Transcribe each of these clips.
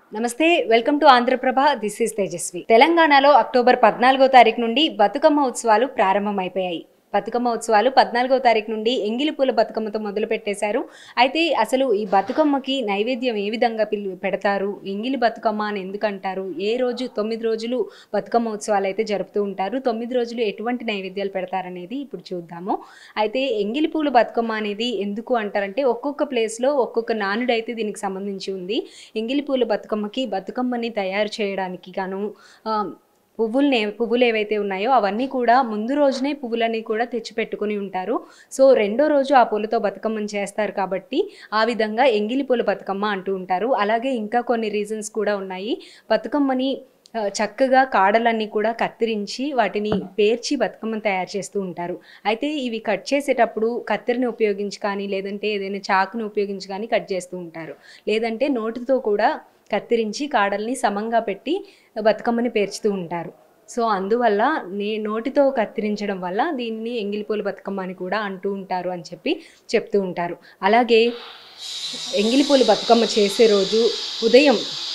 నమస్తే welcome to Andhra Prabha this is Tejaswi తెలంగాణలో October పద్నాలుగో తారీఖు నుండి బతుకమ్మ ఉత్సవాలు ప్రారంభమైపోయాయి బతుకమ్మ ఉత్సవాలు పద్నాలుగో తారీఖు నుండి ఎంగిలి పూల బతుకమ్మతో మొదలు పెట్టేశారు అయితే అసలు ఈ బతుకమ్మకి నైవేద్యం ఏ విధంగా పిలు పెడతారు ఎంగిలి బతుకమ్మ అని ఎందుకు అంటారు ఏ రోజు తొమ్మిది రోజులు బతుకమ్మ ఉత్సవాలు అయితే జరుపుతూ ఉంటారు తొమ్మిది రోజులు ఎటువంటి నైవేద్యాలు పెడతారనేది ఇప్పుడు చూద్దాము అయితే ఎంగిలి పూల బతుకమ్మ అనేది ఎందుకు అంటారంటే ఒక్కొక్క ప్లేస్లో ఒక్కొక్క నానుడు అయితే దీనికి సంబంధించి ఉంది ఎంగిలి పూల బతుకమ్మకి బతుకమ్మని తయారు చేయడానికి గాను ఆ, పువ్వుల్ని పువ్వులు ఏవైతే ఉన్నాయో అవన్నీ కూడా ముందు రోజునే పువ్వులని కూడా తెచ్చిపెట్టుకుని ఉంటారు సో రెండో రోజు ఆ పూలతో బతుకమ్మని చేస్తారు కాబట్టి ఆ విధంగా ఎంగిలి పూల బతుకమ్మ అంటూ ఉంటారు అలాగే ఇంకా కొన్ని రీజన్స్ కూడా ఉన్నాయి బతుకమ్మని ఆ, చక్కగా కాడలన్నీ కూడా కత్తిరించి వాటిని పేర్చి బతుకమ్మను తయారు చేస్తూ ఉంటారు అయితే ఇవి కట్ చేసేటప్పుడు కత్తిరిని ఉపయోగించి కానీ లేదంటే ఏదైనా చాకుని ఉపయోగించి కానీ కట్ చేస్తూ ఉంటారు లేదంటే నోటితో కూడా కత్తిరించి కాడల్ని సమంగా పెట్టి బతుకమ్మని పేర్చుతూ ఉంటారు సో అందువల్ల నే నోటితో కత్తిరించడం వల్ల దీన్ని ఎంగిలిపూల బతుకమ్మ అని కూడా అంటూ ఉంటారు అని చెప్పి చెప్తూ ఉంటారు అలాగే ఎంగిలిపూల బతుకమ్మ చేసే రోజు ఉదయం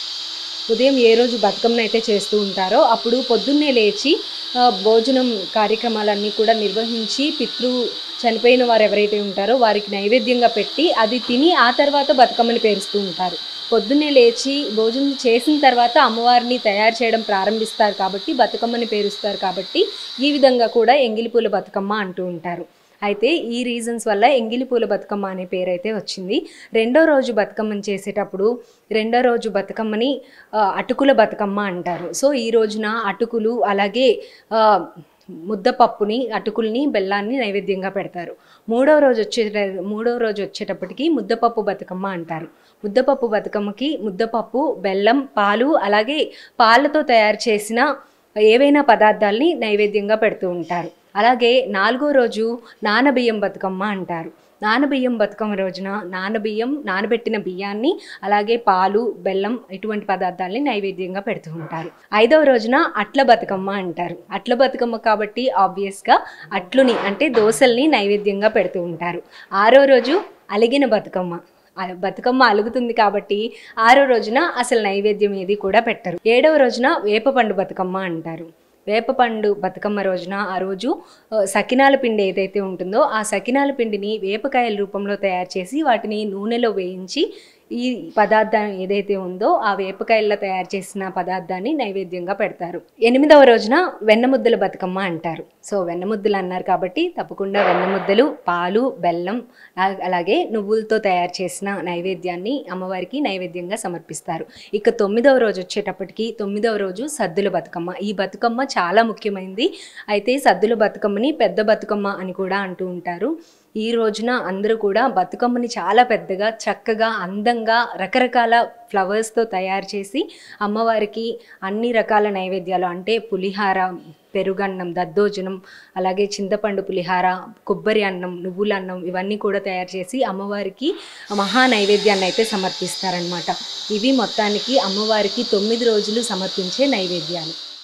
ఉదయం ఏ రోజు బతుకమ్మను అయితే చేస్తూ ఉంటారో అప్పుడు పొద్దున్నే లేచి ఆ, భోజనం కార్యక్రమాలన్నీ కూడా నిర్వహించి పితృ చనిపోయిన వారు ఎవరైతే ఉంటారో వారికి నైవేద్యంగా పెట్టి అది తిని ఆ తర్వాత బతుకమ్మని పేరుస్తూ ఉంటారు పొద్దున్నే లేచి భోజనం చేసిన తర్వాత అమ్మవారిని తయారు చేయడం ప్రారంభిస్తారు కాబట్టి బతుకమ్మని పేరుస్తారు కాబట్టి ఈ విధంగా కూడా ఎంగిలిపూల బతుకమ్మ అంటూ ఉంటారు అయితే ఈ రీజన్స్ వల్ల ఎంగిలి పూల బతుకమ్మ అనే పేరు అయితే వచ్చింది రెండో రోజు బతుకమ్మని చేసేటప్పుడు రెండో రోజు బతుకమ్మని ఆ, అటుకుల బతుకమ్మ అంటారు సో ఈ రోజున అటుకులు అలాగే ఆ, ముద్దపప్పుని అటుకుల్ని బెల్లాన్ని నైవేద్యంగా పెడతారు మూడో రోజు వచ్చే మూడో రోజు వచ్చేటప్పటికి ముద్దపప్పు బతుకమ్మ అంటారు ముద్దపప్పు బతుకమ్మకి ముద్దపప్పు బెల్లం పాలు అలాగే పాలతో తయారు చేసిన ఏవైనా పదార్థాల్ని నైవేద్యంగా పెడుతూ ఉంటారు అలాగే నాలుగో రోజు నానబియ్యం బతుకమ్మ అంటారు నానబియ్యం బతుకమ్మ రోజున నానబియ్యం నానబెట్టిన బియ్యాన్ని అలాగే పాలు బెల్లం ఇటువంటి పదార్థాలని నైవేద్యంగా పెడుతూ ఉంటారు ఐదవ రోజున అట్ల బతుకమ్మ అంటారు అట్ల బతుకమ్మ కాబట్టి ఆబ్వియస్గా అట్లుని అంటే దోశల్ని నైవేద్యంగా పెడుతూ ఉంటారు ఆరో రోజు అలిగిన బతుకమ్మ ఆ బతుకమ్మ అలుగుతుంది కాబట్టి ఆరో రోజున అసలు నైవేద్యం ఏది కూడా పెట్టరు ఏడవ రోజున వేపపండు బతుకమ్మ అంటారు వేపపండు బతుకమ్మ రోజున ఆ రోజు ఆ, సకినాల పిండి ఏదైతే ఉంటుందో ఆ సకినాల పిండిని వేపకాయల రూపంలో తయారు చేసి వాటిని నూనెలో వేయించి ఈ పదార్థం ఏదైతే ఉందో ఆ వేపకాయల్లో తయారు చేసిన పదార్థాన్ని నైవేద్యంగా పెడతారు ఎనిమిదవ రోజున వెన్నముద్దల బతుకమ్మ అంటారు సో వెన్నముద్దలు అన్నారు కాబట్టి తప్పకుండా వెన్నముద్దలు పాలు బెల్లం ఆ- అలాగే నువ్వులతో తయారు చేసిన నైవేద్యాన్ని అమ్మవారికి నైవేద్యంగా సమర్పిస్తారు ఇక తొమ్మిదవ రోజు వచ్చేటప్పటికి తొమ్మిదవ రోజు సద్దుల బతుకమ్మ ఈ బతుకమ్మ చాలా ముఖ్యమైనది అయితే సద్దుల బతుకమ్మని పెద్ద బతుకమ్మ అని కూడా అంటూ ఉంటారు ఈ రోజున అందరూ కూడా బతుకమ్మని చాలా పెద్దగా చక్కగా అందంగా రకరకాల ఫ్లవర్స్తో తయారు చేసి అమ్మవారికి అన్ని రకాల నైవేద్యాలు అంటే పులిహార పెరుగన్నం దద్దోజనం అలాగే చింతపండు పులిహార కొబ్బరి అన్నం నువ్వుల అన్నం ఇవన్నీ కూడా తయారు చేసి అమ్మవారికి మహా నైవేద్యాన్ని అయితే సమర్పిస్తారనమాట ఇవి మొత్తానికి అమ్మవారికి తొమ్మిది రోజులు సమర్పించే నైవేద్యాలు